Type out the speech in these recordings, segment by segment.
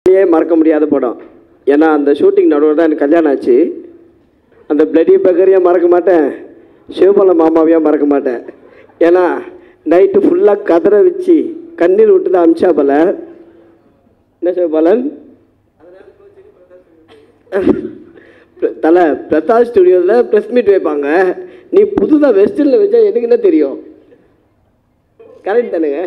வாழ்க்கையிலேயே மறக்க முடியாத படம் ஏன்னா அந்த ஷூட்டிங் நடுவில் தான் எனக்கு கல்யாணம் ஆச்சு அந்த பிளடி பக்கரையும் மறக்க மாட்டேன் சிவபாலம் மாமாவையும் மறக்க மாட்டேன் ஏன்னா நைட்டு ஃபுல்லாக கதற வச்சு கண்ணீர் விட்டு தான் அமிச்சா போல என்ன சிவபாலன் தலை பிரதாப் ஸ்டுடியோவில் ப்ரெஸ் மீட் வைப்பாங்க நீ புதுதாக வெஸ்டர்னில் வச்சா எனக்கு என்ன தெரியும் கரெக்ட் தானுங்க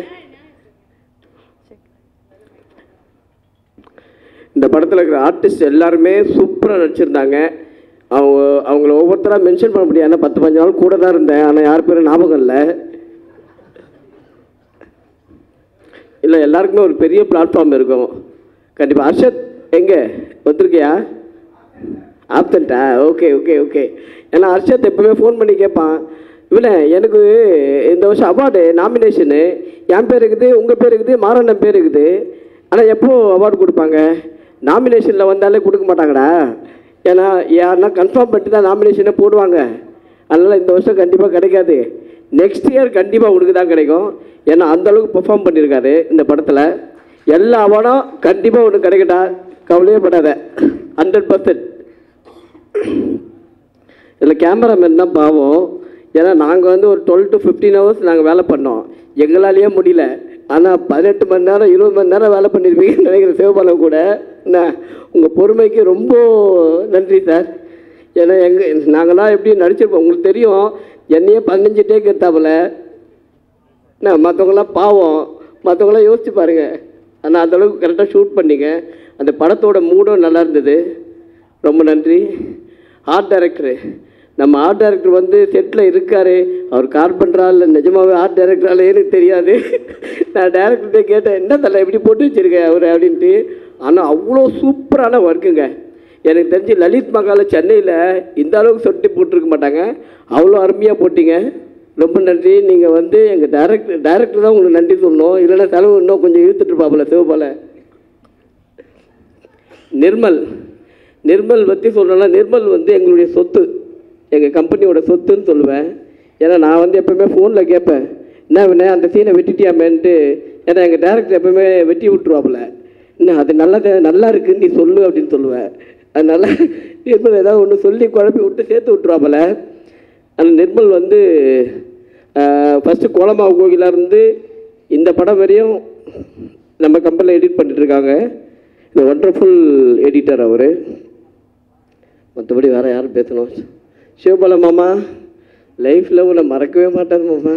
இந்த படத்தில் இருக்கிற ஆர்டிஸ்ட் எல்லாருமே சூப்பராக நடிச்சிருந்தாங்க அவங்க அவங்கள ஒவ்வொருத்தராக மென்ஷன் பண்ண முடியாது ஏன்னா பத்து பதினஞ்சு நாள் கூட தான் இருந்தேன் ஆனால் யார் பேரும் ஞாபகம் இல்லை இல்லை எல்லாருக்குமே ஒரு பெரிய பிளாட்ஃபார்ம் இருக்கும் கண்டிப்பாக அர்ஷத் எங்கே ஒத்துருக்கியா ஆப்சண்டா ஓகே ஓகே ஓகே ஏன்னா அர்ஷத் எப்பவுமே ஃபோன் பண்ணி கேட்பான் இவனே எனக்கு இந்த வருஷம் அவார்டு நாமினேஷனு என் பேர் இருக்குது உங்கள் பேர் இருக்குது மாரண்ணன் பேர் இருக்குது ஆனால் எப்போ அவார்டு கொடுப்பாங்க நாமினேஷனில் வந்தாலே கொடுக்க மாட்டாங்கடா ஏன்னா யாருன்னா கன்ஃபார்ம் பண்ணிட்டு தான் நாமினேஷனே போடுவாங்க அதனால் இந்த வருஷம் கண்டிப்பாக கிடைக்காது நெக்ஸ்ட் இயர் கண்டிப்பாக உனக்கு தான் கிடைக்கும் ஏன்னா அந்த அளவுக்கு பெர்ஃபார்ம் பண்ணியிருக்காரு இந்த படத்தில் எல்லா அவார்டும் கண்டிப்பாக உனக்கு கிடைக்கட்டா கவலையே படாத ஹண்ட்ரட் பர்சன்ட் இதில் கேமராமேன் தான் பாவம் ஏன்னா நாங்கள் வந்து ஒரு டுவெல் டு ஃபிஃப்டீன் ஹவர்ஸ் நாங்கள் வேலை பண்ணோம் எங்களாலேயே முடியல ஆனால் பதினெட்டு மணி நேரம் இருபது மணி நேரம் வேலை பண்ணியிருப்பீங்கன்னு நினைக்கிற சிவபாலம் கூட என்ன உங்கள் பொறுமைக்கு ரொம்ப நன்றி சார் ஏன்னா எங்கள் நாங்களாம் எப்படி நடிச்சிருப்போம் உங்களுக்கு தெரியும் என்னையே பதினஞ்சு டேக் எடுத்தாப்புல என்ன மற்றவங்களாம் பாவம் மற்றவங்களாம் யோசிச்சு பாருங்க ஆனால் அந்தளவுக்கு கரெக்டாக ஷூட் பண்ணீங்க அந்த படத்தோட மூடும் நல்லா இருந்தது ரொம்ப நன்றி ஆர்ட் டைரக்டரு நம்ம ஆர்ட் டைரக்டர் வந்து செட்டில் இருக்காரு அவர் கார்பெண்டரா இல்லை நிஜமாவே ஆர்ட் டைரக்டரால எனக்கு தெரியாது நான் டேரக்டர்கிட்ட கேட்டேன் என்ன தலை எப்படி போட்டு வச்சிருக்கேன் அவர் அப்படின்ட்டு ஆனால் அவ்வளோ சூப்பரான ஒர்க்குங்க எனக்கு தெரிஞ்சு லலித் மகால சென்னையில் இந்த அளவுக்கு சொட்டி போட்டிருக்க மாட்டாங்க அவ்வளோ அருமையாக போட்டீங்க ரொம்ப நன்றி நீங்கள் வந்து எங்கள் டைரக்டர் டைரக்டர் தான் உங்களுக்கு நன்றி சொல்லணும் இல்லைன்னா செலவு இன்னும் கொஞ்சம் இழுத்துட்டு இருப்பாப்புல சிவபால நிர்மல் நிர்மல் பற்றி சொல்லணும்னா நிர்மல் வந்து எங்களுடைய சொத்து எங்கள் கம்பெனியோட சொத்துன்னு சொல்லுவேன் ஏன்னா நான் வந்து எப்பவுமே ஃபோனில் கேட்பேன் என்ன வேணே அந்த சீனை வெட்டிட்டியாமேன்ட்டு ஏன்னா எங்கள் டேரக்டர் எப்பவுமே வெட்டி விட்டுருவாப்புல என்ன அது நல்லது நல்லா இருக்குன்னு நீ சொல்லு அப்படின்னு சொல்லுவேன் அதனால நிர்மல் ஏதாவது ஒன்று சொல்லி குழப்பி விட்டு சேர்த்து விட்டுருவாப்புல அந்த நிர்மல் வந்து ஃபஸ்ட்டு கோலமாவு கோகிலா இருந்து இந்த படம் வரையும் நம்ம கம்பெனியில் எடிட் பண்ணிட்டு இருக்காங்க இந்த ஒண்டர்ஃபுல் எடிட்டர் அவர் மற்றபடி வேறு யாரும் பேசணும் சிவபால மாமா லைஃப்பில் உன்னை மறக்கவே மாட்டேன் மாமா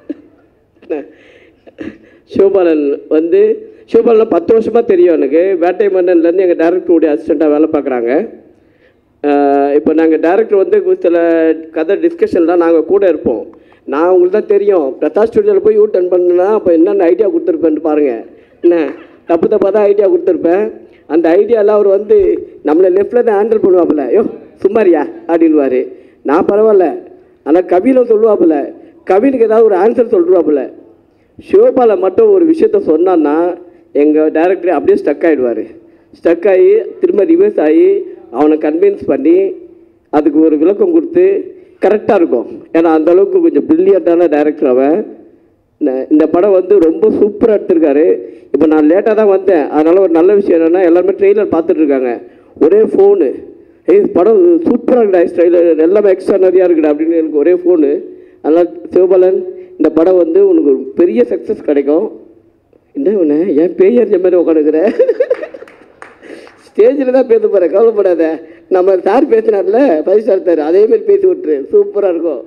சிவபாலன் வந்து சிவபாலன் பத்து வருஷமாக தெரியும் எனக்கு வேட்டை மன்னன்லேருந்து எங்கள் டேரக்டருடைய அசிஸ்டண்ட்டாக வேலை பார்க்குறாங்க இப்போ நாங்கள் டேரக்டர் வந்து சில கதை டிஸ்கஷன்லாம் நாங்கள் கூட இருப்போம் நான் உங்களுக்கு தான் தெரியும் பிரதாப் ஸ்டுடியோவில் போய் யூ டர்ன் பண்ணுனா அப்போ என்னென்ன ஐடியா கொடுத்துருப்பேன்னு பாருங்கள் என்ன தப்பு தப்பாக தான் ஐடியா கொடுத்துருப்பேன் அந்த ஐடியாவில் அவர் வந்து நம்மளை லெஃப்டில் தான் ஹேண்டில் பண்ணுவாப்புல ஐயோ சும்மாரியா அப்படின்வாரு நான் பரவாயில்ல ஆனால் கவினும் சொல்லுவாப்புல கவினுக்கு ஏதாவது ஒரு ஆன்சர் சொல்லுவாப்புல சிவபால மட்டும் ஒரு விஷயத்த சொன்னான்னா எங்கள் டேரக்டர் அப்படியே ஸ்டக் ஆகிடுவார் ஸ்டக் ஆகி திரும்ப ரிவர்ஸ் ஆகி அவனை கன்வின்ஸ் பண்ணி அதுக்கு ஒரு விளக்கம் கொடுத்து கரெக்டாக இருக்கும் ஏன்னா அந்த அளவுக்கு கொஞ்சம் பிரில்லியண்ட்டான டேரக்டர் அவன் இந்த- இந்த படம் வந்து ரொம்ப சூப்பராக எடுத்திருக்காரு இப்போ நான் லேட்டாக தான் வந்தேன் அதனால் ஒரு நல்ல விஷயம் என்னென்னா எல்லாருமே ட்ரெய்லர் பார்த்துட்டு இருக்காங்க ஒரே ஃபோனு ஏய் படம் சூப்பராக இருக்குடா ட்ரெய்லர் எல்லாமே எக்ஸ்ட்ரா நிறையா இருக்குடா அப்படின்னு எனக்கு ஒரே ஃபோனு அதனால் சிவபாலன் இந்த படம் வந்து உனக்கு ஒரு பெரிய சக்ஸஸ் கிடைக்கும் என்ன ஒன்று ஏன் பேயறிஞ்ச மாதிரி உட்காந்துக்கிற ஸ்டேஜில் தான் பேச போகிறேன் கவலைப்படாத நம்ம சார் பேசினார்ல ஃபைவ் ஸ்டார் சார் அதே மாதிரி பேசி விட்டுரு சூப்பராக இருக்கும்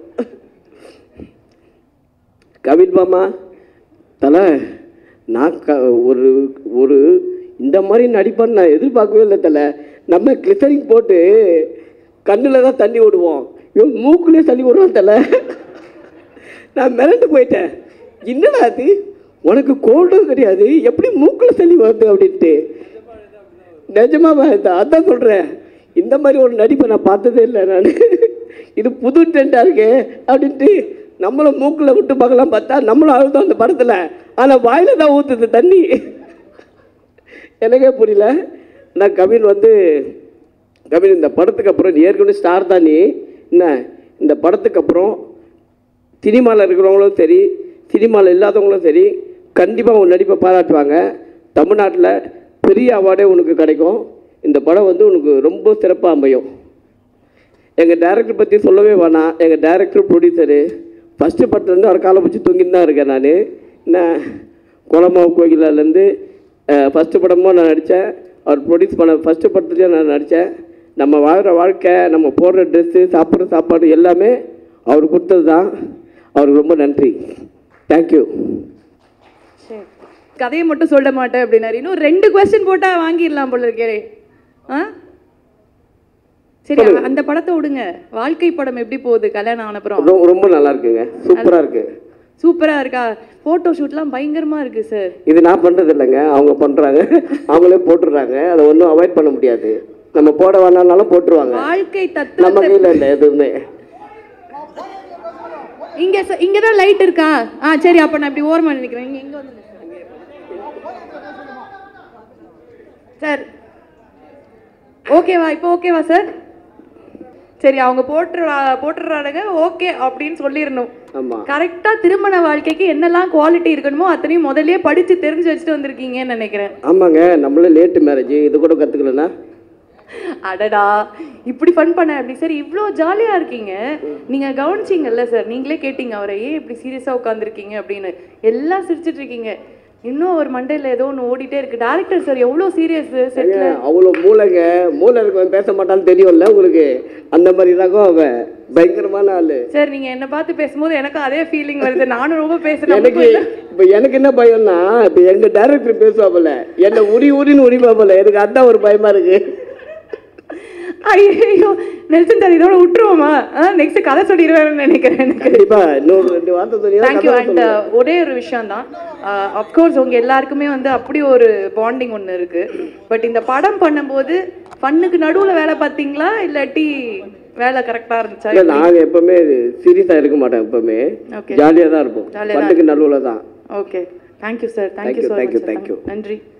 கவின் மாமா தலை நான் க ஒரு ஒரு இந்த மாதிரி நடிப்பான்னு நான் எதிர்பார்க்கவே இல்லை தலை நம்ம கிளிசரிங் போட்டு கண்ணில் தான் தண்ணி விடுவோம் இவன் மூக்குலேயே தண்ணி விடுவான் தலை நான் மிரண்டு போயிட்டேன் என்னடா அது உனக்கு கோல்டும் கிடையாது எப்படி மூக்கில் தண்ணி வருது அப்படின்ட்டு நிஜமாவா இந்த அதான் சொல்கிறேன் இந்த மாதிரி ஒரு நடிப்பை நான் பார்த்ததே இல்லை நான் இது புது ட்ரெண்டாக இருக்கே அப்படின்ட்டு நம்மளும் மூக்கில் விட்டு பார்க்கலாம் பார்த்தா நம்மளும் அழுதோம் அந்த படத்தில் ஆனால் வாயில் தான் ஊற்றுது தண்ணி எனக்கே புரியல நான் கவின் வந்து கவின் இந்த படத்துக்கு அப்புறம் நீ ஏற்கனவே ஸ்டார் தான் நீ என்ன இந்த படத்துக்கு அப்புறம் சினிமாவில் இருக்கிறவங்களும் சரி சினிமாவில் இல்லாதவங்களும் சரி கண்டிப்பாக உன் நடிப்பை பாராட்டுவாங்க தமிழ்நாட்டில் பெரிய அவார்டே உனக்கு கிடைக்கும் இந்த படம் வந்து உனக்கு ரொம்ப சிறப்பாக அமையும் எங்கள் டேரக்டர் பற்றி சொல்லவே வேணாம் எங்கள் டேரக்டர் ப்ரொடியூசரு ஃபஸ்ட்டு படத்துலேருந்து அவர் காலை பிடிச்சி தூங்கிட்டு தான் இருக்கேன் நான் என்ன குளமாவு கோகிலாலேருந்து ஃபஸ்ட்டு படமும் நான் நடித்தேன் அவர் ப்ரொடியூஸ் பண்ண ஃபஸ்ட்டு படத்துலேயும் நான் நடித்தேன் நம்ம வாழ்கிற வாழ்க்கை நம்ம போடுற ட்ரெஸ்ஸு சாப்பிட்ற சாப்பாடு எல்லாமே அவர் கொடுத்தது தான் அவருக்கு ரொம்ப நன்றி தேங்க்யூ சரி கதையை மட்டும் சொல்ல மாட்டேன் அப்படின்னாரு இன்னும் ரெண்டு கொஸ்டின் போட்டா வாங்கிடலாம் போல இருக்கே ஆ சரி அந்த படத்தை விடுங்க வாழ்க்கை படம் எப்படி போகுது கல்யாணம் ஆன அப்புறம் ரொம்ப ரொம்ப நல்லா இருக்குங்க சூப்பராக இருக்குது சூப்பரா இருக்கா போட்டோ ஷூட்லாம் பயங்கரமா இருக்கு சார் இது நான் பண்ணுறது இல்லைங்க அவங்க பண்ணுறாங்க அவங்களே போட்டுடுறாங்க அதை ஒன்றும் அவாய்ட் பண்ண முடியாது நம்ம போட வேணாம்னாலும் போட்டுருவாங்க வாழ்க்கை நம்ம தத்துவத்தை கையில் இல்லை எதுவுமே இங்க ச- இங்க தான் லைட் இருக்கா ஆ சரி அப்ப நான் இப்படி ஓரமா நினைக்கிறேன் இங்க இங்க வந்து சார் ஓகேவா இப்போ ஓகேவா சார் சரி அவங்க போட்டுறா போட்டுறானுங்க ஓகே அப்படின்னு சொல்லிடணும் ஆமாம் கரெக்டா திருமண வாழ்க்கைக்கு என்னெல்லாம் குவாலிட்டி இருக்கணுமோ அத்தனையும் முதல்லயே படிச்சு தெரிஞ்சு வச்சுட்டு வந்திருக்கீங்கன்னு நினைக்கிறேன் ஆமாங்க நம்மளே லேட்டு மேரேஜ் இது கூட கற்றுக்கலன்னா அடடா இப்படி ஃபன் பண்ண அப்படி சரி இவ்வளோ ஜாலியா இருக்கீங்க நீங்க கவனிச்சீங்கல்ல சார் நீங்களே கேட்டீங்க அவரை ஏன் இப்படி சீரியஸா உட்காந்துருக்கீங்க அப்படின்னு எல்லாம் சிரிச்சிட்டு இருக்கீங்க இன்னும் ஒரு மண்டையில ஏதோ ஒன்று ஓடிட்டே இருக்கு டேரக்டர் சார் எவ்வளோ சீரியஸ் செட்ல அவ்வளோ மூளைங்க மூளை இருக்கவன் பேச மாட்டான்னு தெரியும்ல உங்களுக்கு அந்த மாதிரி தாக்கும் அவன் பயங்கரமான ஆள் சார் நீங்க என்ன பார்த்து பேசும்போது எனக்கும் அதே ஃபீலிங் வருது நானும் ரொம்ப பேசுறேன் எனக்கு இப்போ எனக்கு என்ன பயம்னா இப்போ எங்கள் டேரக்டர் பேசுவாப்புல என்னை உரி உரின்னு உரிப்பாப்புல எனக்கு அதான் ஒரு பயமா இருக்கு ஐயோ நெல்சன் சார் இதோட விட்டுருவோமா நெக்ஸ்ட் கதை சொல்லிடுவேன்னு நினைக்கிறேன் எனக்கு கண்டிப்பா இன்னொரு ரெண்டு வார்த்தை தேங்க்யூ சொன்னீங்கன்னா அண்ட் ஒரே ஒரு விஷயம் தான் அப்கோர்ஸ் உங்க எல்லாருக்குமே வந்து அப்படி ஒரு பாண்டிங் ஒன்று இருக்கு பட் இந்த படம் பண்ணும்போது ஃபன்னுக்கு நடுவுல வேலை பார்த்தீங்களா இல்லாட்டி வேலை கரெக்டா இருந்துச்சா இல்லை நாங்கள் எப்பவுமே சீரியஸாக இருக்க மாட்டோம் எப்பவுமே Okay. ஜாலியாக தான் இருப்போம் ஜாலியா தான் பட்டுக்கு நடுவில் தான் okay thank you sir Thank thank you you, so thank you, much thank you. நன்றி